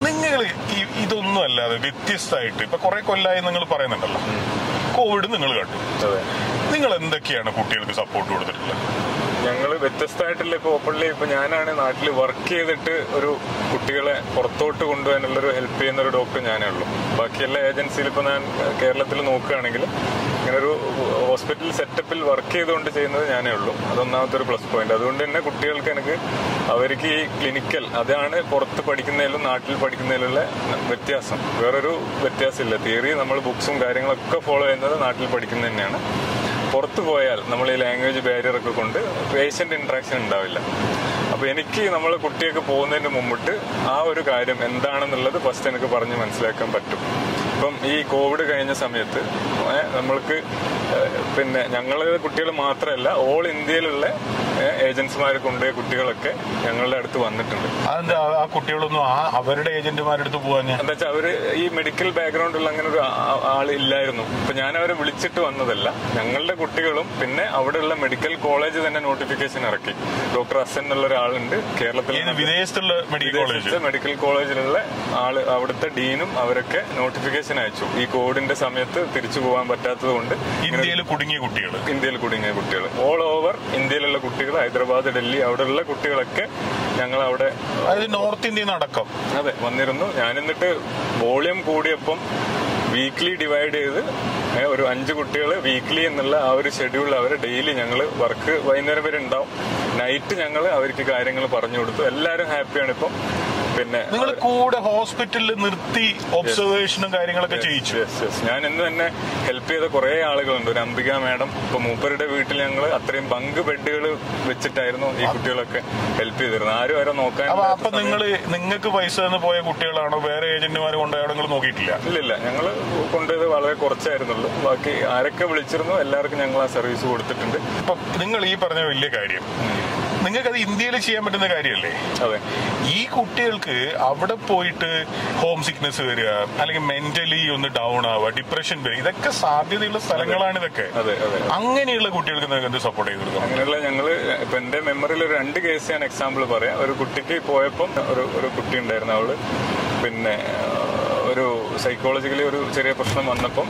നിങ്ങൾ ഈ ഇതൊന്നും അല്ലാതെ വ്യത്യസ്തമായിട്ട് ഇപ്പൊ കുറെ കൊല്ലായി നിങ്ങൾ പറയുന്നുണ്ടല്ലോ കോവിഡ് നിങ്ങൾ കണ്ടു അതെ നിങ്ങൾ എന്തൊക്കെയാണ് കുട്ടികൾക്ക് സപ്പോർട്ട് കൊടുത്തിട്ടുള്ളത് ഞങ്ങൾ വ്യത്യസ്തമായിട്ടുള്ള ഇപ്പൊ ഓപ്പൺലി ഇപ്പൊ ഞാനാണ് നാട്ടിൽ വർക്ക് ചെയ്തിട്ട് ഒരു കുട്ടികളെ പുറത്തോട്ട് കൊണ്ടുപോകാനുള്ള ഒരു ഹെൽപ്പ് ചെയ്യുന്ന ഒരു ഡോക്ടർ ഞാനേ ഉള്ളൂ ബാക്കി എല്ലാ ഏജൻസിയിൽ ഇപ്പൊ ഞാൻ കേരളത്തിൽ നോക്കുകയാണെങ്കിൽ ഇങ്ങനെ ഒരു ഹോസ്പിറ്റൽ സെറ്റപ്പിൽ വർക്ക് ചെയ്തുകൊണ്ട് ചെയ്യുന്നത് ഞാനേ ഉള്ളൂ അതൊന്നാമത്തെ ഒരു പ്ലസ് പോയിന്റ് അതുകൊണ്ട് തന്നെ കുട്ടികൾക്ക് എനിക്ക് അവർക്ക് ഈ ക്ലിനിക്കൽ അതാണ് പുറത്ത് പഠിക്കുന്നതിലും നാട്ടിൽ പഠിക്കുന്നതിലുള്ള വ്യത്യാസം വേറൊരു വ്യത്യാസമില്ല തിയറി നമ്മൾ ബുക്സും കാര്യങ്ങളൊക്കെ ഫോളോ ചെയ്യുന്നത് നാട്ടിൽ പഠിക്കുന്നത് തന്നെയാണ് പുറത്തു പോയാൽ നമ്മൾ ഈ ലാംഗ്വേജ് ബാരിയർ ഒക്കെ കൊണ്ട് പേഷ്യന്റ് ഇന്ററാക്ഷൻ ഉണ്ടാവില്ല അപ്പൊ എനിക്ക് നമ്മൾ കുട്ടിയൊക്കെ പോകുന്നതിന് മുമ്പിട്ട് ആ ഒരു കാര്യം എന്താണെന്നുള്ളത് ഫസ്റ്റ് എനിക്ക് പറഞ്ഞ് മനസ്സിലാക്കാൻ പറ്റും ഇപ്പം ഈ കോവിഡ് കഴിഞ്ഞ സമയത്ത് ഏ, നമ്മൾക്ക് ഏ, പിന്നെ ഞങ്ങളെ കുട്ടികൾ മാത്രമല്ല ഓൾ ഇന്ത്യയിലുള്ള ഏജൻസിമാരെ കൊണ്ടുപോയ കുട്ടികളൊക്കെ ഞങ്ങളുടെ അടുത്ത് വന്നിട്ടുണ്ട് അതെന്താ ആ- ആ കുട്ടികളൊന്നും ആ അവരുടെ ഏജന്റുമാരുടെ അടുത്ത് പോകാൻ എന്താ വെച്ചാൽ അവര് ഈ മെഡിക്കൽ ബാക്ക്ഗ്രൗണ്ട് ഉള്ള അങ്ങനെ ഒരു ആ- ആള് ഇല്ലായിരുന്നു ഇപ്പൊ ഞാൻ അവരെ വിളിച്ചിട്ട് വന്നതല്ല ഞങ്ങളുടെ കുട്ടികളും പിന്നെ അവിടെയുള്ള മെഡിക്കൽ കോളേജ് തന്നെ നോട്ടിഫിക്കേഷൻ ഇറക്കി ഡോക്ടർ അസൻ എന്നുള്ള ഒരാളുണ്ട് കേരളത്തിൽ ഏത് വിദേശത്തുള്ള മെഡിക്കൽ കോളേജ് വിദേശത്തെ മെഡിക്കൽ കോളേജിലുള്ള ആള് അവിടുത്തെ ഡീനും അവരൊക്കെ നോട്ടിഫിക്കേഷൻ അയച്ചു ഈ കോവിഡിന്റെ സമയത്ത് തിരിച്ചു പോകാൻ പറ്റാത്തത് കൊണ്ട് ഇന്ത്യയിൽ കുടുങ്ങിയ കുട്ടികൾ ഇന്ത്യയിൽ കുടുങ്ങിയ കുട്ടികൾ ഓൾ ഓവർ ഇന്ത്യയിലുള്ള കുട്ടികൾ ഹൈദരാബാദ് ഡൽഹി അവിടെയുള്ള കുട്ടികളൊക്കെ ഞങ്ങൾ അവിടെ അതായത് നോർത്ത് ഇന്ത്യയിൽ അടക്കം അതെ വന്നിരുന്നു ഞാൻ എന്നിട്ട് വോളിയം കൂടിയപ്പം വീക്ക്ലി ഡിവൈഡ് ചെയ്ത് ഏ, ഒരു അഞ്ച് കുട്ടികൾ വീക്ക്ലി എന്നുള്ള ആ ഒരു ഷെഡ്യൂൾ അവരെ ഡെയിലി ഞങ്ങൾ വർക്ക് വൈകുന്നേരം വരെ ഉണ്ടാവും നൈറ്റ് ഞങ്ങൾ അവർക്ക് കാര്യങ്ങൾ പറഞ്ഞു കൊടുത്തു എല്ലാവരും ഹാപ്പിയാണ് ഇപ്പം പിന്നെ നിങ്ങൾ കൂടെ ഹോസ്പിറ്റലിൽ നിർത്തി ഒബ്സർവേഷനും കാര്യങ്ങളൊക്കെ ചെയ്യിച്ചു Yes, yes. ഞാൻ ഇന്ന് തന്നെ ഹെൽപ്പ് ചെയ്ത കുറെ ആളുകളുണ്ട് ഒരു അംബിക മാഡം ഇപ്പൊ മൂപ്പരുടെ വീട്ടിൽ ഞങ്ങൾ അത്രയും ബങ്ക് ബെഡുകൾ വെച്ചിട്ടായിരുന്നു ഈ കുട്ടികളൊക്കെ ഹെൽപ്പ് ചെയ്തിരുന്നത് ആരും ആരും നോക്കാൻ അപ്പൊ അപ്പൊ നിങ്ങൾ നിങ്ങൾക്ക് പൈസ തന്ന് പോയ കുട്ടികളാണോ വേറെ ഏജന്റുമാർ കൊണ്ടുപോയോ നിങ്ങൾ നോക്കിയിട്ടില്ല ഇല്ലില്ല ഞങ്ങൾ കൊണ്ടുപോയത് വളരെ കുറച്ചായിരുന്നുള്ളൂ ബാക്കി ആരൊക്കെ വിളിച്ചിരുന്നു എല്ലാവർക്കും ഞങ്ങൾ ആ സർവീസ് കൊടുത്തിട്ടുണ്ട് ഇപ്പൊ നിങ്ങൾ ഈ പറഞ്ഞ വലിയ കാര്യം നിങ്ങൾക്കത് ഇന്ത്യയിൽ ചെയ്യാൻ പറ്റുന്ന കാര്യമല്ലേ അതെ ഈ കുട്ടികൾക്ക് അവിടെ പോയിട്ട് ഹോം സിക്നസ് വരിക അല്ലെങ്കിൽ മെന്റലി ഒന്ന് ഡൗൺ ആവുക ഡിപ്രഷൻ വരിക ഇതൊക്കെ സാധ്യതയുള്ള സ്ഥലങ്ങളാണ് ഇതൊക്കെ അതെ അതെ അങ്ങനെയുള്ള കുട്ടികൾക്ക് നിങ്ങൾക്ക് എന്ത് സപ്പോർട്ട് ചെയ്ത് കൊടുക്കാം അങ്ങനെയുള്ള ഞങ്ങള് ഇപ്പൊ എന്റെ മെമ്മറിയിൽ ഒരു രണ്ട് കേസ് ഞാൻ എക്സാമ്പിൾ പറയാം ഒരു കുട്ടിക്ക് പോയപ്പം ഒരു ഒരു കുട്ടി ഉണ്ടായിരുന്നു അവള് പിന്നെ ആ, ഒരു സൈക്കോളജിക്കലി ഒരു ചെറിയ പ്രശ്നം വന്നപ്പം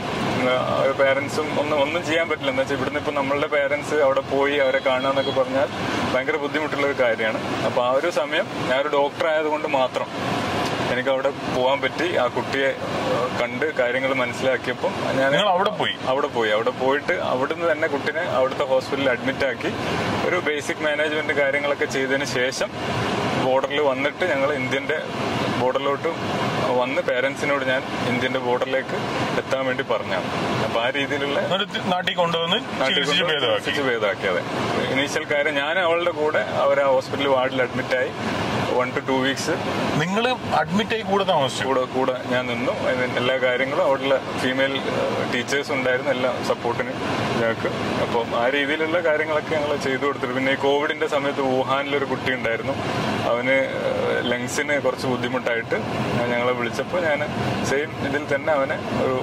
പേരൻസും ഒന്നും ഒന്നും ചെയ്യാൻ പറ്റില്ല എന്താ വെച്ചാൽ ഇവിടുന്ന് ഇപ്പൊ നമ്മളുടെ പേരൻസ് അവിടെ പോയി അവരെ കാണാന്നൊക്കെ പറഞ്ഞാൽ ഭയങ്കര ബുദ്ധിമുട്ടുള്ള ഒരു കാര്യമാണ് അപ്പൊ ആ ഒരു സമയം ഞാൻ ഒരു ഡോക്ടർ ആയതുകൊണ്ട് മാത്രം എനിക്ക് അവിടെ പോകാൻ പറ്റി ആ കുട്ടിയെ ആ, കണ്ട് കാര്യങ്ങൾ മനസ്സിലാക്കിയപ്പം ഞാൻ നിങ്ങൾ അവിടെ പോയി അവിടെ പോയി അവിടെ പോയിട്ട് അവിടുന്ന് തന്നെ കുട്ടിനെ അവിടുത്തെ ഹോസ്പിറ്റലിൽ അഡ്മിറ്റ് ആക്കി ഒരു ബേസിക് മാനേജ്മെന്റ് കാര്യങ്ങളൊക്കെ ചെയ്തതിന് ശേഷം ബോർഡറിൽ വന്നിട്ട് ഞങ്ങൾ ഇന്ത്യന്റെ ബോർഡറിലോട്ട് വന്ന് പേരൻസിനോട് ഞാൻ ഇന്ത്യന്റെ ബോർഡറിലേക്ക് എത്താൻ വേണ്ടി പറഞ്ഞാണ് അപ്പൊ ആ രീതിയിലുള്ള എന്നിട്ട് നാട്ടിൽ കൊണ്ടുവന്ന് നാട്ടിൽ ചികിത്സിച്ച് കൊണ്ട് ഭേദമാക്കി ചികിത്സിച്ച് ഭേദമാക്കി അതെ ഇനീഷ്യൽ കാര്യം ഞാൻ അവളുടെ കൂടെ അവർ ആ ഹോസ്പിറ്റൽ വാർഡിൽ അഡ്മിറ്റ് ആയി വൺ ടു ടു വീക്സ് നിങ്ങൾ അഡ്മിറ്റ് ആയി കൂടെ താമസിച്ചു കൂടെ കൂടെ ഞാൻ നിന്നു അതിന് എല്ലാ കാര്യങ്ങളും അവിടെയുള്ള ഫീമെയിൽ ടീച്ചേഴ്സ് ഉണ്ടായിരുന്നു എല്ലാ സപ്പോർട്ടിന് ഞങ്ങൾക്ക് അപ്പം ആ രീതിയിലുള്ള കാര്യങ്ങളൊക്കെ ഞങ്ങൾ ചെയ്തു കൊടുത്തിട്ട് പിന്നെ ഈ കോവിഡിന്റെ സമയത്ത് വുഹാനിലൊരു കുട്ടി ഉണ്ടായിരുന്നു അവന് ലങ്സിന് കുറച്ച് ബുദ്ധിമുട്ടായിട്ട് ഞങ്ങളെ വിളിച്ചപ്പോൾ ഞാൻ സെയിം ഇതിൽ തന്നെ അവനെ ഒരു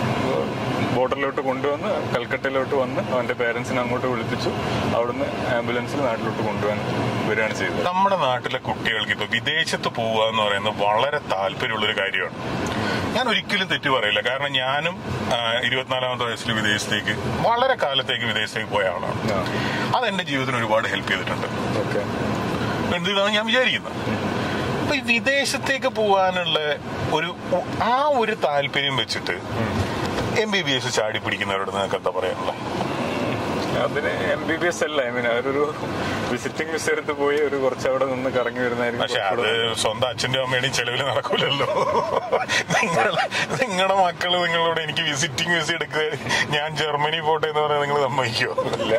ബോർഡറിലോട്ട് കൊണ്ടുവന്ന് കൽക്കട്ടയിലോട്ട് വന്ന് അവന്റെ പേരൻസിനെ അങ്ങോട്ട് വിളിപ്പിച്ചു അവിടുന്ന് ആംബുലൻസിൽ നാട്ടിലോട്ട് കൊണ്ടുപോകാൻ വരികയാണ് ചെയ്തത് നമ്മുടെ നാട്ടിലെ കുട്ടികൾക്ക് ഇപ്പൊ വിദേശത്ത് പോവുക എന്ന് പറയുന്നത് വളരെ താല്പര്യമുള്ള ഒരു കാര്യമാണ് ഞാൻ ഒരിക്കലും തെറ്റ് പറയില്ല കാരണം ഞാനും ആ, ഇരുപത്തിനാലാമത്തെ വയസ്സിൽ വിദേശത്തേക്ക് വളരെ കാലത്തേക്ക് വിദേശത്തേക്ക് പോയ ആളാണ് ആ. അതെന്റെ ജീവിതത്തിന് ഒരുപാട് ഹെൽപ്പ് ചെയ്തിട്ടുണ്ട് ഓക്കെ എന്താണ് ഞാൻ വിചാരിക്കുന്നത് അപ്പൊ ഈ വിദേശത്തേക്ക് പോകാനുള്ള ഒരു ആ ഒരു താല്പര്യം വെച്ചിട്ട് എം ബി ബി എസ് ചാടി പിടിക്കുന്നവരോട് നിങ്ങൾക്ക് എന്താ പറയാനുള്ളത് അതിന് എം ബി ബി എസ് അല്ല ഐ മീൻ അവരൊരു വിസിറ്റിംഗ് വിസ എടുത്ത് പോയി ഒരു കുറച്ച് അവിടെ നിന്ന് കറങ്ങി വരുന്നതായിരിക്കും പക്ഷെ അത് കുറച്ചുകൂടെ സ്വന്തം അച്ഛന്റെ അമ്മയുടെയും ചെലവിൽ നടക്കൂലല്ലോ നിങ്ങൾ നിങ്ങളുടെ മക്കള് നിങ്ങളോട് എനിക്ക് വിസിറ്റിംഗ് വിസ എടുക്കുക ഞാൻ ജർമ്മനി പോട്ടെ എന്ന് പറഞ്ഞാൽ നിങ്ങൾ സമ്മതിക്കോ ഇല്ല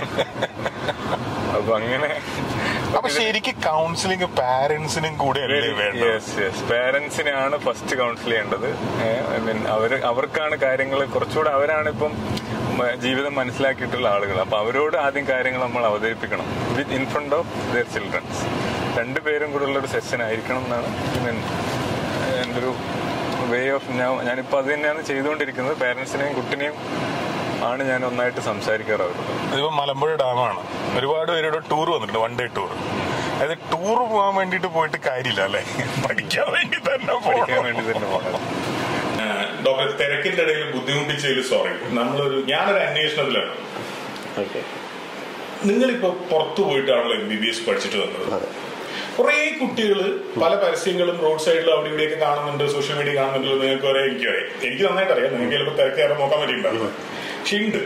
അപ്പൊ അങ്ങനെ അപ്പൊ ശരിക്കും കൗൺസിലിംഗ് പാരന്റ്സിനും കൂടെ അല്ലേ വേണ്ടത് യെസ് യെസ് പാരന്റ്സിനെയാണ് ഫസ്റ്റ് കൗൺസിൽ ചെയ്യേണ്ടത് ഐ മീൻ അവര് അവർക്കാണ് കാര്യങ്ങൾ കുറച്ചുകൂടെ അവരാണ് ഇപ്പം മ- ജീവിതം മനസ്സിലാക്കിയിട്ടുള്ള ആളുകൾ അപ്പൊ അവരോട് ആദ്യം കാര്യങ്ങൾ നമ്മൾ അവതരിപ്പിക്കണം with in front of their childrens രണ്ടുപേരും കൂടെ ഉള്ള ഒരു സെഷൻ ആയിരിക്കണം എന്നാണ് ഐ മീൻ എൻ്റെ ഒരു വേ ഓഫ് ഞാൻ ഞാനിപ്പോൾ അത് തന്നെയാണ് ചെയ്തുകൊണ്ടിരിക്കുന്നത് പാരന്റ്സിനെയും കുട്ടിനെയും ആണ് ഞാൻ ഒന്നായിട്ട് സംസാരിക്കാറ് അവരോട് ഇതിപ്പോ മലമ്പുഴ ഡാമാണ് ഒരുപാട് പേരുടെ ടൂർ വന്നിട്ടുണ്ട് വൺ ഡേ ടൂർ അതായത് ടൂർ പോകാൻ വേണ്ടിട്ട് പോയിട്ട് കാര്യമില്ല അല്ലെ പഠിക്കാൻ വേണ്ടി തന്നെ പഠിക്കാൻ വേണ്ടി തന്നെ പോകണം ഡോക്ടർ തിരക്കിന്റെ ഇടയിൽ ബുദ്ധിമുട്ടിച്ചതിൽ സോറി നമ്മളൊരു ഞാനൊരു അന്വേഷണത്തിലാണ് ഓക്കെ നിങ്ങളിപ്പോ പുറത്തു പോയിട്ടാണല്ലോ എം ബി ബി എസ് പഠിച്ചിട്ട് വന്നത് അതെ കുറെ കുട്ടികൾ പല പരസ്യങ്ങളും റോഡ് സൈഡിലും അവിടെ ഇവിടെയൊക്കെ കാണുന്നുണ്ട് സോഷ്യൽ മീഡിയ കാണുന്നുണ്ട് നിങ്ങൾക്ക് അറിയാം എനിക്ക് അറിയാം എനിക്ക് നന്നായിട്ട് അറിയാം നിങ്ങൾക്ക് ചിലപ്പോൾ തിരക്കേറെ നോക്കാൻ പറ്റിയിട്ടുണ്ടാവില്ല പക്ഷെ ഉണ്ട്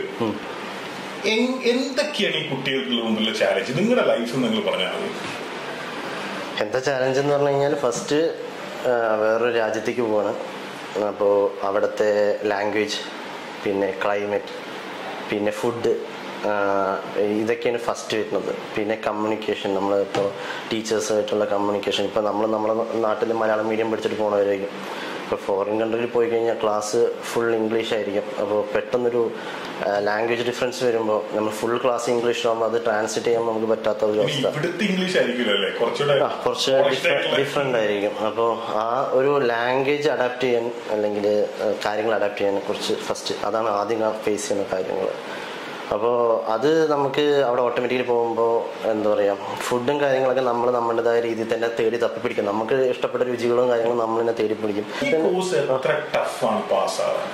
എൻ- എന്തൊക്കെയാണ് ഈ കുട്ടികൾക്ക് മുമ്പിലുള്ള ചാലഞ്ച് നിങ്ങളുടെ ലൈഫ് നിങ്ങൾ പറഞ്ഞാൽ മതി എന്താ ചാലഞ്ച് എന്ന് പറഞ്ഞു കഴിഞ്ഞാൽ ഫസ്റ്റ് വേറൊരു രാജ്യത്തേക്ക് പോവാണ് അപ്പോൾ അവിടുത്തെ ലാംഗ്വേജ് പിന്നെ ക്ലൈമറ്റ് പിന്നെ ഫുഡ് ഇതൊക്കെയാണ് ഫസ്റ്റ് വരുന്നത് പിന്നെ കമ്മ്യൂണിക്കേഷൻ നമ്മൾ ഇപ്പോൾ ടീച്ചേഴ്സായിട്ടുള്ള കമ്മ്യൂണിക്കേഷൻ ഇപ്പോൾ നമ്മൾ നമ്മുടെ നാട്ടിൽ മലയാളം മീഡിയം പഠിച്ചിട്ട് പോകണവരായിരിക്കും ഇപ്പോൾ ഫോറിൻ കൺട്രിയിൽ പോയി കഴിഞ്ഞാൽ ക്ലാസ് ഫുൾ ഇംഗ്ലീഷ് ആയിരിക്കും അപ്പോൾ പെട്ടെന്നൊരു ലാംഗ്വേജ് ഡിഫറൻസ് വരുമ്പോൾ നമ്മൾ ഫുൾ ക്ലാസ് ഇംഗ്ലീഷിലാകുമ്പോൾ അത് ട്രാൻസ്ലേറ്റ് ചെയ്യാൻ നമുക്ക് പറ്റാത്ത ഒരു ഇനി അവസ്ഥ ഇവിടുത്തെ ഇംഗ്ലീഷ് ആയിരിക്കുമല്ലോ അല്ലേ കുറച്ചുകൂടെ ആ, കുറച്ച് polished ആയിട്ടുള്ള- ഡിഫറെൻ്റ് ആയിരിക്കും അപ്പോൾ ആ ഒരു ലാംഗ്വേജ് അഡാപ്റ്റ് ചെയ്യാൻ അല്ലെങ്കിൽ കാര്യങ്ങൾ അഡാപ്റ്റ് ചെയ്യാൻ കുറച്ച് ഫസ്റ്റ് അതാണ് ആദ്യം ഫേസ് ചെയ്യുന്ന കാര്യങ്ങൾ അപ്പോൾ അത് നമുക്ക് അവിടെ ഓട്ടോമാറ്റിക്കലി പോകുമ്പോൾ എന്താ പറയുക ഫുഡും കാര്യങ്ങളൊക്കെ നമ്മൾ നമ്മുടേതായ രീതിയിൽ തന്നെ തേടി തപ്പിപ്പിടിക്കും നമുക്ക് ഇഷ്ടപ്പെട്ട രുചികളും കാര്യങ്ങളും നമ്മൾ തന്നെ തേടി പിടിക്കും ഈ കോഴ്സ് എത്ര ടഫാണ് പാസ്സാവാൻ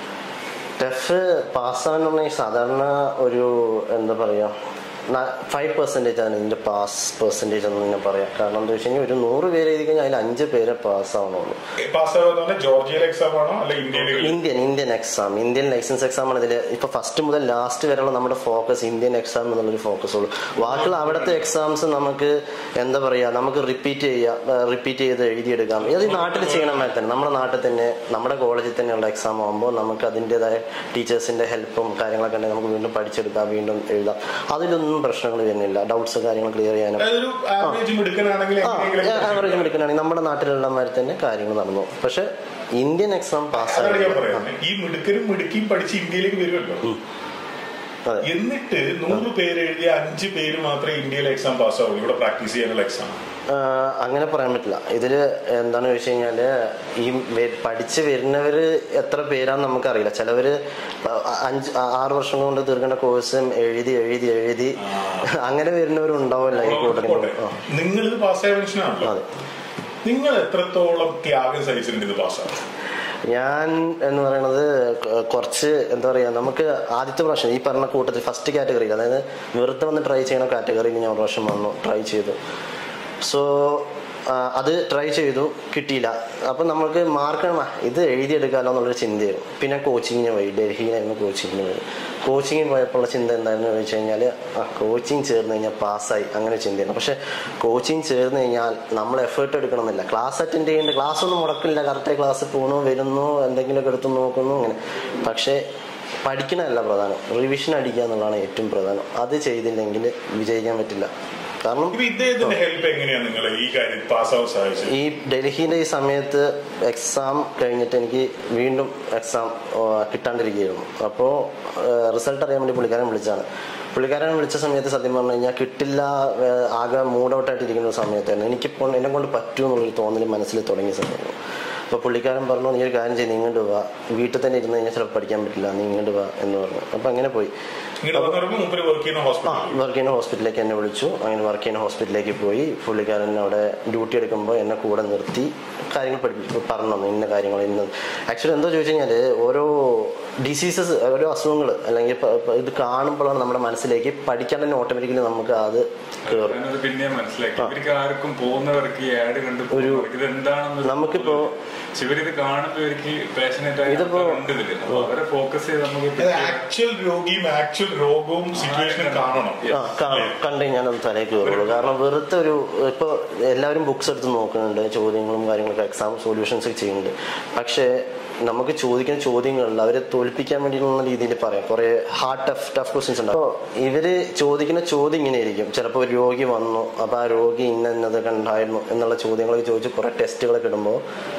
ടെഫ് പാസ്സാവെന്ന് പറഞ്ഞാൽ സാധാരണ ഒരു എന്താ പറയുക ഫൈവ് പെർസെൻറ്റേജ് ആണ് ഇതിൻ്റെ പാസ് പെർസെൻറ്റേജ് എന്ന് ഞാൻ പറയാം കാരണം എന്താ വെച്ച് കഴിഞ്ഞാൽ ഒരു നൂറ് പേര് എഴുതി കഴിഞ്ഞാൽ അതിൽ അഞ്ച് പേരെ പാസ്സാവണുള്ളൂ പാസ്സാവാന്ന് പറഞ്ഞാൽ ജോർജിയയിലെ എക്സാം ആണോ അല്ലെ ഇന്ത്യയിലെ Indian Indian exam Indian license exam ആണ് ഇതിൽ ഇപ്പൊ ഫസ്റ്റ് മുതൽ ലാസ്റ്റ് വരെയുള്ള നമ്മുടെ ഫോക്കസ് ഇന്ത്യൻ എക്സാം എന്നുള്ളൊരു ഫോക്കസ് ഉള്ളൂ ബാക്കിയുള്ള അവിടുത്തെ എക്സാംസ് നമുക്ക് എന്താ പറയാ നമുക്ക് റിപ്പീറ്റ് ചെയ്യാം റിപ്പീറ്റ് ചെയ്ത് എഴുതിയെടുക്കാം ഇത് ഈ നാട്ടിൽ ചെയ്യണമായി തന്നെ നമ്മുടെ നാട്ടിൽ തന്നെ നമ്മുടെ കോളേജിൽ തന്നെയുള്ള എക്സാം ആകുമ്പോൾ നമുക്ക് അതിൻ്റെതായ ടീച്ചേഴ്സിന്റെ ഹെൽപ്പും കാര്യങ്ങളൊക്കെ ഉണ്ടെങ്കിൽ നമുക്ക് വീണ്ടും പഠിച്ചെടുക്കാം വീണ്ടും എഴുതാം അതിലൊന്നും പ്രശ്നങ്ങൾ വരുന്നില്ല ഡൗട്ട്സ് കാര്യങ്ങൾ ക്ലിയർ ചെയ്യാനും അതായത് ഒരു ആവറേജ് മിടുക്കനാണെങ്കിൽ ആ ആവറേജ് എടുക്കുകയാണെങ്കിൽ നമ്മുടെ നാട്ടിലുള്ള മാതിരി തന്നെ കാര്യങ്ങൾ നടന്നു പക്ഷെ ഇന്ത്യൻ എക്സാം അതാണ് ഞാൻ പാസ്സായി പറയുന്നത് ഈ മിടുക്കനും മിടുക്കിയും പഠിച്ച് ഇന്ത്യയിലേക്ക് വരുമല്ലോ അതെ എന്നിട്ട് നൂറ് പേര് എഴുതിയ അഞ്ച് പേര് മാത്രമേ ഇന്ത്യയിലെ എക്സാം പാസ്സാവുള്ളൂ ഇവിടെ പ്രാക്ടീസ് ചെയ്യാനുള്ള എക്സാം ആഹ് അങ്ങനെ പറയാൻ പറ്റില്ല ഇതിൽ എന്താന്ന് ചോദിച്ചു കഴിഞ്ഞാല് ഈ വെ- പഠിച്ച് വരുന്നവര് എത്ര പേരാന്ന് നമുക്കറിയില്ല ചിലവര് അഞ്ച് ആറ് വർഷം കൊണ്ട് തീർക്കേണ്ട കോഴ്സും എഴുതി എഴുതി എഴുതി അങ്ങനെ വരുന്നവരുണ്ടാവില്ല ഈ കൂട്ടത്തിൽ ആ, നിങ്ങൾ ഇത് പാസ്സായ മനുഷ്യനാണല്ലോ അതെ നിങ്ങൾ എത്രത്തോളം ത്യാഗം സഹിച്ചിട്ടുണ്ട് ഇത് പാസ്സാവും ഞാൻ എന്ന് പറയുന്നത് കൊ- കുറച്ച് എന്താ പറയാ നമുക്ക് ആദ്യത്തെ പ്രാവശ്യം ഈ പറഞ്ഞ കൂട്ടത്തിൽ ഫസ്റ്റ് കാറ്റഗറിയിൽ അതായത് വെറുതെ വന്ന് ട്രൈ ചെയ്യണ കാറ്റഗറിയിൽ ഞാൻ ഒരു പ്രാവശ്യം വന്നു ട്രൈ ചെയ്തു സോ അത് ട്രൈ ചെയ്തു കിട്ടിയില്ല അപ്പം നമുക്ക് മാർക്ക് ഇത് എഴുതിയെടുക്കാമല്ലോ എന്നുള്ളൊരു ചിന്തയായിരുന്നു പിന്നെ കോച്ചിങ്ങിന് പോയി ഡൽഹിയിലായിരുന്നു കോച്ചിങ്ങിന് പോയി കോച്ചിങ്ങിന് പോയപ്പോഴുള്ള ചിന്ത എന്തായിരുന്നു ചോദിച്ചു കഴിഞ്ഞാൽ ആ കോച്ചിങ് ചേർന്ന് കഴിഞ്ഞാൽ പാസ്സായി അങ്ങനെ ചിന്തയായിരുന്നു പക്ഷെ കോച്ചിങ് ചേർന്ന് കഴിഞ്ഞാൽ നമ്മൾ എഫേർട്ട് എടുക്കണമെന്നില്ല ക്ലാസ് അറ്റൻഡ് ചെയ്യേണ്ട ക്ലാസ് ഒന്നും മുടക്കില്ല കറക്റ്റായി ക്ലാസ് പോകണു വരുന്നു എന്തെങ്കിലുമൊക്കെ എടുത്ത് നോക്കുന്നു അങ്ങനെ പക്ഷേ പഠിക്കണമല്ല പ്രധാനം റിവിഷൻ അടിക്കുക എന്നുള്ളതാണ് ഏറ്റവും പ്രധാനം അത് ചെയ്തില്ലെങ്കിൽ വിജയിക്കാൻ പറ്റില്ല കാരണം ഇപ്പൊ ഇദ്ദേഹത്തിന്റെ ഹെൽപ്പ് എങ്ങനെയാണ് നിങ്ങൾ ഈ കാര്യം പാസ്സാവാൻ സഹായിച്ചത് ഈ ഡൽഹിയിലെ ഈ സമയത്ത് എക്സാം കഴിഞ്ഞിട്ട് എനിക്ക് വീണ്ടും എക്സാം കിട്ടാണ്ടിരിക്കുകയായിരുന്നു അപ്പോൾ റിസൾട്ട് അറിയാൻ വേണ്ടി പുള്ളിക്കാരൻ വിളിച്ചാണ് പുള്ളിക്കാരൻ വിളിച്ച സമയത്ത് സത്യം പറഞ്ഞു കഴിഞ്ഞാൽ കിട്ടില്ല ഏഹ് ആകെ മൂഡ് ഔട്ടായിട്ട് ഇരിക്കുന്ന ഒരു സമയത്തായിരുന്നു എനിക്കിപ്പോൾ എന്നെ കൊണ്ട് പറ്റൂ എന്നുള്ളൊരു തോന്നൽ മനസ്സിൽ തുടങ്ങിയ സമയമായിരുന്നു അപ്പോൾ പുള്ളിക്കാരൻ പറഞ്ഞു നീ ഒരു കാര്യം ചെയ്ത് നീ ഇങ്ങോട്ട് വാ വീട്ടിൽ തന്നെ ഇരുന്ന് കഴിഞ്ഞാൽ ചിലപ്പോൾ പഠിക്കാൻ പറ്റില്ല നീ ഇങ്ങോട്ട് വാ എന്ന് പറഞ്ഞു അപ്പോൾ അങ്ങനെ പോയി ഇങ്ങോട്ട് വന്നവർക്ക് മുമ്പിൽ വർക്ക് ചെയ്യുന്ന ആ ഹോസ്പിറ്റൽ വർക്ക് ചെയ്യുന്ന ഹോസ്പിറ്റലിലേക്ക് എന്നെ വിളിച്ചു അങ്ങനെ വർക്ക് ചെയ്യുന്ന ഹോസ്പിറ്റലിലേക്ക് പോയി പുള്ളിക്കാരൻ അവിടെ ഡ്യൂട്ടി എടുക്കുമ്പോൾ എന്നെ കൂടെ നിർത്തി കാര്യങ്ങൾ പഠിപ്പിച്ചു പറഞ്ഞു തന്നു ഇന്ന കാര്യങ്ങൾ ഇന്ന് ആക്ച്വലി എന്തോ ചോദിച്ചു കഴിഞ്ഞാൽ ഓരോ ഡിസീസസ് ഓരോ അസുഖങ്ങൾ അല്ലെങ്കിൽ ഇപ്പൊ- ഇപ്പൊ ഇത് കാണുമ്പോഴാണ് നമ്മുടെ മനസ്സിലേക്ക് പഠിക്കാൻ തന്നെ ഓട്ടോമാറ്റിക്കലി നമുക്ക് അത് കയറും ഞാനത് പിന്നെ മനസ്സിലാക്കി ഇവർക്ക് ആർക്കും പോകുന്നവർക്ക് ഈ ആഡ് കണ്ട് പോകുന്നവർക്ക് ഇത് എന്താണെന്ന് നമുക്കിപ്പോ പക്ഷെ ഇവരിത് കാണുമ്പോൾ ഇവർക്ക് പാഷനേറ്റ് ആയി ഇതിപ്പോ- ഉണ്ട് ഇതില് അപ്പൊ അവരെ ഫോക്കസ് ചെയ്ത് നമുക്ക് ആക്ച്വൽ രോഗിയും ആക്ച്വൽ രോഗവും സിറ്റുവേഷനും കാണണം ആ കാണും കണ്ടു കഴിഞ്ഞാൽ അത് തലയിൽ കയറുള്ളൂ കാരണം വെറുതെ ഒരു ഇപ്പൊ എല്ലാവരും ബുക്സ് എടുത്ത് നോക്കുന്നുണ്ട് ചോദ്യങ്ങളും കാര്യങ്ങളൊക്കെ എക്സാം സൊല്യൂഷൻസ് ഒക്കെ ചെയ്യുന്നുണ്ട് പക്ഷേ നമുക്ക് ചോദിക്കുന്ന ചോദ്യങ്ങളിൽ അവരെ തോൽപ്പിക്കാൻ വേണ്ടിയുള്ള രീതിയിൽ പറയാം കുറെ ഹാർഡ് ടഫ് ടഫ് ക്വസ്റ്റ്യൻസ് ഉണ്ട് അപ്പോൾ ഇവര് ചോദിക്കുന്ന ചോദ്യം ഇങ്ങനെ ആയിരിക്കും ചിലപ്പോൾ ഒരു രോഗി വന്നു അപ്പൊ ആ രോഗി ഇന്ന ഇന്നതൊക്കെ ഉണ്ടായിരുന്നു എന്നുള്ള ചോദ്യങ്ങളൊക്കെ ചോദിച്ച് കുറെ ടെസ്റ്റുകളൊക്കെ ഇടുമ്പോൾ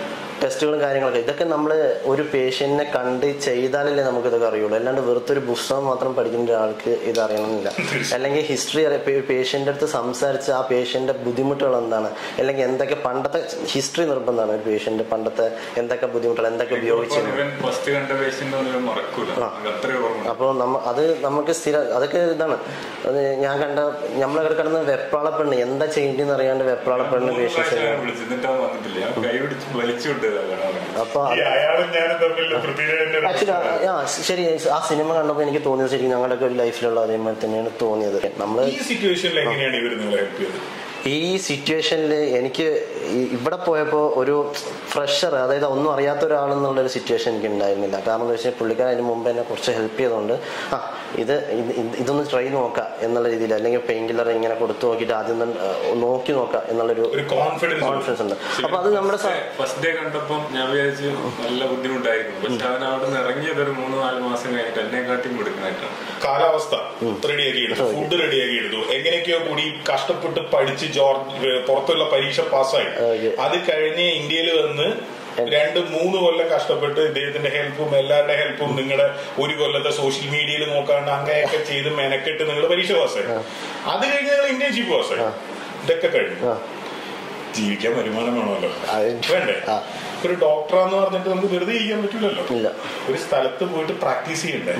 ടെസ്റ്റുകളും കാര്യങ്ങളൊക്കെ ഇതൊക്കെ നമ്മൾ ഒരു പേഷ്യന്റിനെ കണ്ട് ചെയ്താലല്ലേ നമുക്ക് ഇതൊക്കെ അറിയുള്ളൂ അല്ലാണ്ട് വെറുതെ ഒരു പുസ്തകം മാത്രം പഠിക്കുന്ന ഒരാൾക്ക് ഇത് അറിയണമെന്നില്ല അല്ലെങ്കിൽ ഹിസ്റ്ററി അറിയാം പേഷ്യന്റെ അടുത്ത് സംസാരിച്ച് ആ പേഷ്യന്റെ ബുദ്ധിമുട്ടുകൾ എന്താണ് അല്ലെങ്കിൽ എന്തൊക്കെ പണ്ടത്തെ ഹിസ്റ്ററി നിർബന്ധമാണ് ഒരു പേഷ്യന്റ് പണ്ടത്തെ എന്തൊക്കെ ബുദ്ധിമുട്ടുകൾ എന്തൊക്കെ ഉപയോഗിച്ചിരുന്നു ഇവൻ ഫസ്റ്റ് കണ്ട പേഷ്യന്റ് ഒന്നും മറക്കൂല അത്രയും ഓർമ്മ അപ്പോൾ നമ്മ അത് നമുക്ക് സ്ഥിര അതൊക്കെ ഇതാണ് അത് ഞാൻ കണ്ട നമ്മളവിടെ കിടന്ന് വെപ്രാളപ്പെണ്ണ് എന്താ ചെയ്യേണ്ടതെന്ന് അറിയാണ്ട് വെപ്രാളപ്പെണ്ണ് മൂന്ന് പേഷ്യൻസ് പ്രാവശ്യം ഞാൻ വിളിച്ചു എന്നിട്ട് അവൻ വന്നിട്ടില്ല ഞാൻ കൈ പിടിച്ച് വലിച്ചു വിട്ടതാണ് അപ്പൊ ഈ അയാളും ഞാനും തമ്മിൽ പൃഥ്വിരാജിന്റെ ആക്ച്വലി ആ ശരി ആ സിനിമ കണ്ടപ്പോൾ എനിക്ക് തോന്നിയത് ശരിക്കും ഞങ്ങളുടെയൊക്കെ ഒരു ലൈഫിലുള്ള അതേമാതിരി തന്നെയാണ് തോന്നിയത് നമ്മള് ഈ സിറ്റുവേഷനിൽ എങ്ങനെയാണ് ഇവർ നിങ്ങളെ ഹെൽപ്പ് ചെയ്തത് ഈ സിറ്റുവേഷനിൽ എനിക്ക് ഈ- ഇവിടെ പോയപ്പോൾ ഒരു ഫ്രഷർ അതായത് ഒന്നും അറിയാത്ത ഒരാളെന്നുള്ള ഒരു സിറ്റുവേഷൻ എനിക്ക് ഉണ്ടായിരുന്നില്ല കാരണം എന്താ വെച്ചാൽ പുള്ളിക്കാരൻ അതിന് മുമ്പ് എന്നെ കുറച്ച് ഹെൽപ്പ് ചെയ്തുകൊണ്ട് ആ ഇത് ഇത് ഇത് ഇതൊന്ന് ട്രൈ നോക്കാം എന്നുള്ള രീതിയിൽ അല്ലെങ്കിൽ പെയിൻ കില്ലർ ഇങ്ങനെ കൊടുത്തു നോക്കിയിട്ട് ആദ്യം തന്നെ ആ, നോക്കി നോക്കാം എന്നുള്ളൊരു ഒരു കോൺഫിഡൻസ് കോൺഫിഡൻസ് ഉണ്ട് അപ്പൊ അത് നമ്മുടെ സ- ഫസ്റ്റ് ഡേ കണ്ടപ്പം ഞാൻ വിചാരിച്ചു നല്ല ബുദ്ധിമുട്ടായിരിക്കും പക്ഷെ അവൻ അവിടെ നിന്ന് ഇറങ്ങിയത് ഒരു മൂന്ന് നാല് മാസം കഴിഞ്ഞിട്ട് എന്നെക്കാട്ടിയും കൊടുക്കാനായിട്ടാണ് കാലാവസ്ഥ റെഡിയാക്കി എടുത്തു ഫുഡ് റെഡിയാക്കി എടുത്തു എങ്ങനെയൊക്കെയോ കൂടി കഷ്ടപ്പെട്ട് പഠിച്ച് ജോർജ് പുറത്തുള്ള പരീക്ഷ പാസ്സായി Okay. അത് കഴിഞ്ഞ് ഇന്ത്യയിൽ വന്ന് രണ്ട് മൂന്ന് കൊല്ലം കഷ്ടപ്പെട്ട് ഇദ്ദേഹത്തിന്റെ ഹെൽപ്പും എല്ലാവരുടെ ഹെൽപ്പും നിങ്ങളുടെ ഒരു കൊല്ലത്തെ സോഷ്യൽ മീഡിയയിൽ നോക്കാണ്ട് അങ്ങനെയൊക്കെ ചെയ്ത് മെനക്കെട്ട് നിങ്ങൾ പരീക്ഷ പാസ്സായി അത് കഴിഞ്ഞ് നിങ്ങൾ ഇന്റേൺഷിപ്പ് പാസ്സായി ഇതൊക്കെ കഴിഞ്ഞു ആ. ജീവിക്കാൻ വരുമാനം വേണമല്ലോ അത് വേണ്ടേ ആ. ഒരു ഡോക്ടറാന്ന് പറഞ്ഞിട്ട് നമുക്ക് വെറുതെ ചെയ്യാൻ പറ്റൂലല്ലോ ഇല്ല ഒരു സ്ഥലത്ത് പോയിട്ട് പ്രാക്ടീസ് ചെയ്യണ്ടേ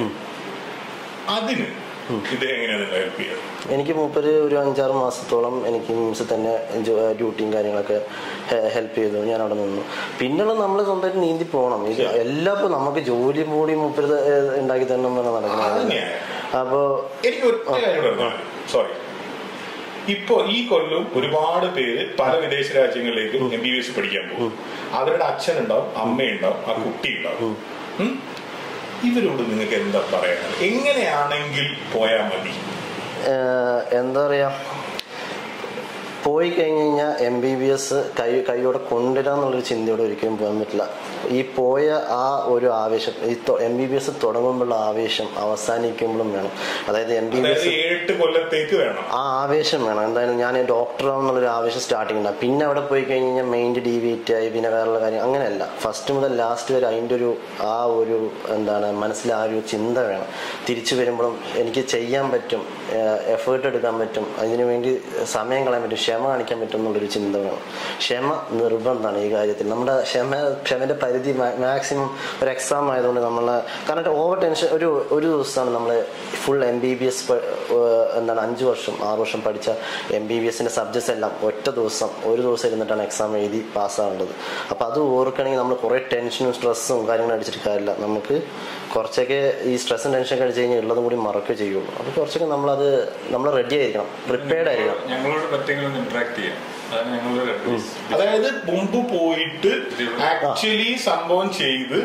അതിന് ഇത് എങ്ങനെയാണ് നിങ്ങൾ ഹെൽപ്പ് ചെയ്യുക എനിക്ക് മൂപ്പര് ഒരു അഞ്ചാറ് മാസത്തോളം എനിക്ക് മിംസിൽ തന്നെ ജോ- ഡ്യൂട്ടിയും കാര്യങ്ങളൊക്കെ ഹെൽപ്പ് ചെയ്തു ഞാൻ അവിടെ നിന്നു പിന്നെയുള്ള നമ്മൾ സ്വന്തമായിട്ട് നീന്തി പോകണം ഇത് എല്ലാം ഇപ്പൊ നമുക്ക് ജോലി കൂടി മൂപ്പര് ത- ഏഹ് ഉണ്ടാക്കി തന്നെ നടക്കുന്നത് അതന്നെയാണ്. അപ്പോ എനിക്ക് ഒറ്റ കാര്യം പറഞ്ഞാൽ സോറി ഇപ്പൊ ഈ കൊല്ലം ഒരുപാട് പേര് പല വിദേശ രാജ്യങ്ങളിലേക്കും എം ബി ബി എസ് പഠിക്കാൻ പോകും അവരുടെ അച്ഛനുണ്ടാവും അമ്മയുണ്ടാവും ആ കുട്ടി ഉണ്ടാവും ഉം? ഇവരോട് നിങ്ങൾക്ക് എന്താ പറയാനുള്ളത് എങ്ങനെയാണെങ്കിൽ പോയാൽ മതി ഏഹ് എന്താ പറയാ പോയി കഴിഞ്ഞ് കഴിഞ്ഞാൽ എം ബി ബി എസ് കൈ കൈയോടെ കൊണ്ടുവരാന്നുള്ളൊരു ചിന്തയോടെ ഒരിക്കലും പോകാൻ പറ്റില്ല ഈ പോയ ആ ഒരു ആവേശം ഈ എം ബി ബി എസ് തുടങ്ങുമ്പോഴുള്ള ആവേശം അവസാനിക്കുമ്പോഴും വേണം അതായത് എം ബി ബി അതായത് എസ് ഏഴെട്ട് കൊല്ലത്തേക്ക് വേണം ആ ആവേശം വേണം എന്തായാലും ഞാൻ ഡോക്ടറാണെന്നുള്ളൊരു ആവേശം സ്റ്റാർട്ടിങ് ഉണ്ടാകും പിന്നെ അവിടെ പോയി കഴിഞ്ഞ് കഴിഞ്ഞാൽ മൈൻഡ് ഡീവിയേറ്റ് ആയി പിന്നെ വേറെയുള്ള കാര്യം അങ്ങനെയല്ല ഫസ്റ്റ് മുതൽ ലാസ്റ്റ് വരെ അതിൻ്റെ ഒരു ആ ഒരു എന്താണ് മനസ്സിൽ ആ ഒരു ചിന്ത വേണം തിരിച്ചു വരുമ്പോഴും എനിക്ക് ചെയ്യാൻ പറ്റും എഫേർട്ട് എടുക്കാൻ പറ്റും അതിനു വേണ്ടി സമയം കളയാൻ പറ്റും ക്ഷമ കാണിക്കാൻ പറ്റും എന്നുള്ളൊരു ചിന്ത വേണം ക്ഷമ നിർബന്ധമാണ് ഈ കാര്യത്തിൽ നമ്മുടെ ക്ഷമ ക്ഷമയുടെ പരിധി മാക്സിമം ഒരു എക്സാം ആയതുകൊണ്ട് നമ്മൾ കാരണം ഓവർ ടെൻഷൻ ഒരു ഒരു ദിവസമാണ് നമ്മൾ full M B B S എന്താണ് അഞ്ച് വർഷം ആറ് വർഷം പഠിച്ച എം ബി ബി എസിന്റെ സബ്ജക്ട്സ് എല്ലാം ഒറ്റ ദിവസം ഒരു ദിവസം ഇരുന്നിട്ടാണ് എക്സാം എഴുതി പാസ്സാവേണ്ടത് അപ്പോൾ അത് ഓർക്കണമെങ്കിൽ നമ്മൾ കുറേ ടെൻഷനും സ്ട്രെസ്സും കാര്യങ്ങളും അടിച്ചിട്ട് കാര്യമില്ല നമുക്ക് കുറച്ചൊക്കെ ഈ സ്ട്രെസ്സും ടെൻഷനൊക്കെ അടിച്ച് കഴിഞ്ഞാൽ ഉള്ളതും കൂടി മറക്കുകയും ചെയ്യുള്ളൂ അപ്പോൾ കുറച്ചൊക്കെ നമ്മളത് നമ്മൾ റെഡി ആയിരിക്കണം പ്രിപ്പയർഡ് ആയിരിക്കണം ഞങ്ങളോട് പറ്റെങ്കിലും ഒന്ന് ഇന്ററാക്ട് ചെയ്യാം അതാണ് ഞങ്ങളുടെ അഡ്വൈസ് അതായത് മുമ്പ് പോയിട്ട് ആക്ച്വലി സംഭവം ചെയ്ത്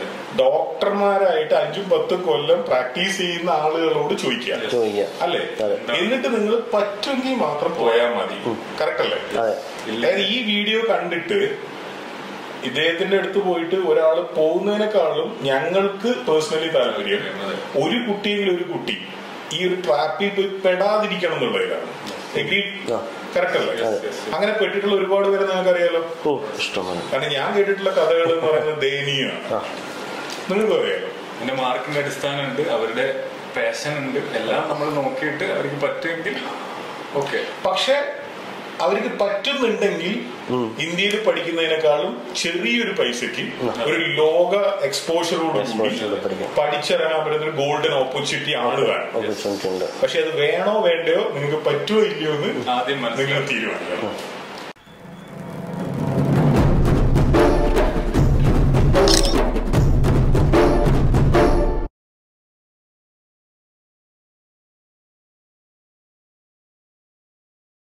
ഡോക്ടർമാരായിട്ട് അഞ്ചും പത്തും കൊല്ലം പ്രാക്ടീസ് ചെയ്യുന്ന ആളുകളോട് ചോദിക്കുക ചോദിക്കുക അല്ലേ അതെ. എന്നിട്ട് നിങ്ങൾ പറ്റുമെങ്കിൽ മാത്രം പോയാൽ മതി കറക്റ്റ് അല്ലേ അതെ അതായത് ഈ വീഡിയോ കണ്ടിട്ട് ഇദ്ദേഹത്തിന്റെ അടുത്ത് പോയിട്ട് ഒരാൾ പോകുന്നതിനേക്കാളും ഞങ്ങൾക്ക് പേഴ്സണലി താല്പര്യം അതെ. ഒരു കുട്ടിയെങ്കിലും ഒരു കുട്ടി ഈ ഒരു ട്രാപ്പിൽ പോയി പെടാതിരിക്കണം എന്നുള്ളതാണ് ആ. കറക്റ്റ് അല്ലേ അതെ. അങ്ങനെ പെട്ടിട്ടുള്ള ഒരുപാട് പേരെ നിങ്ങൾക്ക് അറിയാലോ ഓ ഇഷ്ടമാണ് കാരണം ഞാൻ കേട്ടിട്ടുള്ള കഥകൾ എന്ന് പറയുന്നത് ദയനീയമാണ് ആ നിങ്ങൾക്ക് അറിയാലോ പിന്നെ മാർക്കിന്റെ അടിസ്ഥാനമുണ്ട് അവരുടെ പാഷൻ ഉണ്ട് എല്ലാം നമ്മൾ നോക്കിയിട്ട് അവർക്ക് പറ്റുമെങ്കിൽ ഓക്കെ പക്ഷെ അവർക്ക് പറ്റുന്നുണ്ടെങ്കിൽ ഇന്ത്യയിൽ പഠിക്കുന്നതിനേക്കാളും ചെറിയൊരു പൈസക്ക് ഒരു ലോക എക്സ്പോഷറോട് Exposure കൂടി പഠിക്കാം. പഠിച്ചിറങ്ങാൻ പറ്റുന്ന ഒരു ഗോൾഡൻ ഓപ്പർച്യൂണിറ്റി ആണ് താൻ ഓപ്പർച്യൂണിറ്റി ഉണ്ട് പക്ഷെ അത് വേണോ വേണ്ടയോ നിങ്ങൾക്ക് പറ്റുമോ ഇല്ലയോ എന്ന് ആദ്യം നിങ്ങൾ മനസ്സിലാക്കി തീരുമാനിക്കണം